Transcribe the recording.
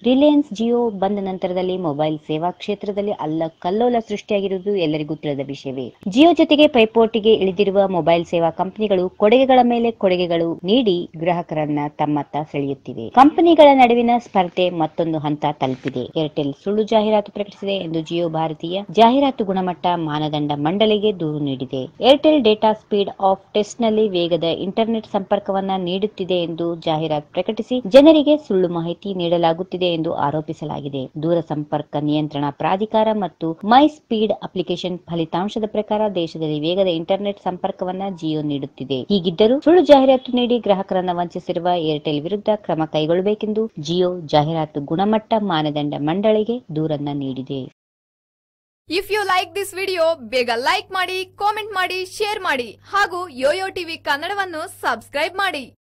ರಿಲಯನ್ಸ್ ಜಿಯೋ ಬಂದ ನಂತರದಲ್ಲಿ ಮೊಬೈಲ್ ಸೇವಾ ಕ್ಷೇತ್ರದಲ್ಲಿ ಅಲ್ಲ ಕಲ್ಲೋಲ ಸೃಷ್ಟಿಯಾಗಿರುವುದು ಎಲ್ಲರಿಗೂ ತಿಳಿದ ವಿಷಯವೇ ಜಿಯೋ ಜೊತೆಗೆ ಪೈಪೋಟಿಗೆ ಇಳಿದಿರುವ ಮೊಬೈಲ್ ಸೇವಾ ಕಂಪನಿಗಳು ಕೊಡುಗೆಗಳ ಮೇಲೆ ಕೊಡುಗೆಗಳು ನೀಡಿ ಗ್ರಾಹಕರನ್ನ ತಮ್ಮತ್ತ ಸೆಳೆಯುತ್ತಿವೆ ಕಂಪನಿಗಳ ನಡುವಿನ ಸ್ಪರ್ಧೆ ಮತ್ತೊಂದು ಹಂತ ತಲುಪಿದೆ ಏರ್ಟೆಲ್ ಸುಳ್ಳು ಜಾಹೀರಾತು ಪ್ರಕಟಿಸಿದೆ ಎಂದು ಜಿಯೋ ಭಾರತೀಯ ಜಾಹೀರಾತು ಗುಣಮಟ್ಟ ಮಾನದಂಡ ಮಂಡಳಿಗೆ ದೂರು ನೀಡಿದೆ ಏರ್ಟೆಲ್ ಡೇಟಾ ಸ್ಪೀಡ್ ಆಫ್ ಟೆಸ್ಟ್ನಲ್ಲಿ ವೇಗದ ಇಂಟರ್ನೆಟ್ ಸಂಪರ್ಕವನ್ನ ನೀಡುತ್ತಿದೆ ಎಂದು ಜಾಹೀರಾತು ಪ್ರಕಟಿಸಿ ಜನರಿಗೆ ಸುಳ್ಳು ಮಾಹಿತಿ ನೀಡಲಾಗುತ್ತಿದೆ ಎಂದು ಆರೋಪಿಸಲಾಗಿದೆ ದೂರ ಸಂಪರ್ಕ ನಿಯಂತ್ರಣ ಪ್ರಾಧಿಕಾರ ಮತ್ತು ಮೈ ಸ್ಪೀಡ್ ಅಪ್ಲಿಕೇಶನ್ ಫಲಿತಾಂಶದ ಪ್ರಕಾರ ದೇಶದಲ್ಲಿ ವೇಗದ ಇಂಟರ್ನೆಟ್ ಸಂಪರ್ಕವನ್ನ ಜಿಯೋ ನೀಡುತ್ತಿದೆ ಹೀಗಿದ್ದರೂ ಸುಳ್ಳು ಜಾಹೀರಾತು ನೀಡಿ ಗ್ರಾಹಕರನ್ನ ವಂಚಿಸಿರುವ ಏರ್ಟೆಲ್ ವಿರುದ್ಧ ಕ್ರಮ ಕೈಗೊಳ್ಳಬೇಕೆಂದು ಜಿಯೋ ಜಾಹೀರಾತು ಗುಣಮಟ್ಟ ಮಾನದಂಡ ಮಂಡಳಿಗೆ ದೂರನ್ನ ನೀಡಿದೆ if you like this video ಬೇಗ ಲೈಕ್ ಮಾಡಿ ಕಾಮೆಂಟ್ ಮಾಡಿ ಶೇರ್ ಮಾಡಿ ಹಾಗೂ ಯೋಯೋ ಟಿವಿ ಕನ್ನಡವನ್ನು ಸಬ್ಸ್ಕ್ರೈಬ್ ಮಾಡಿ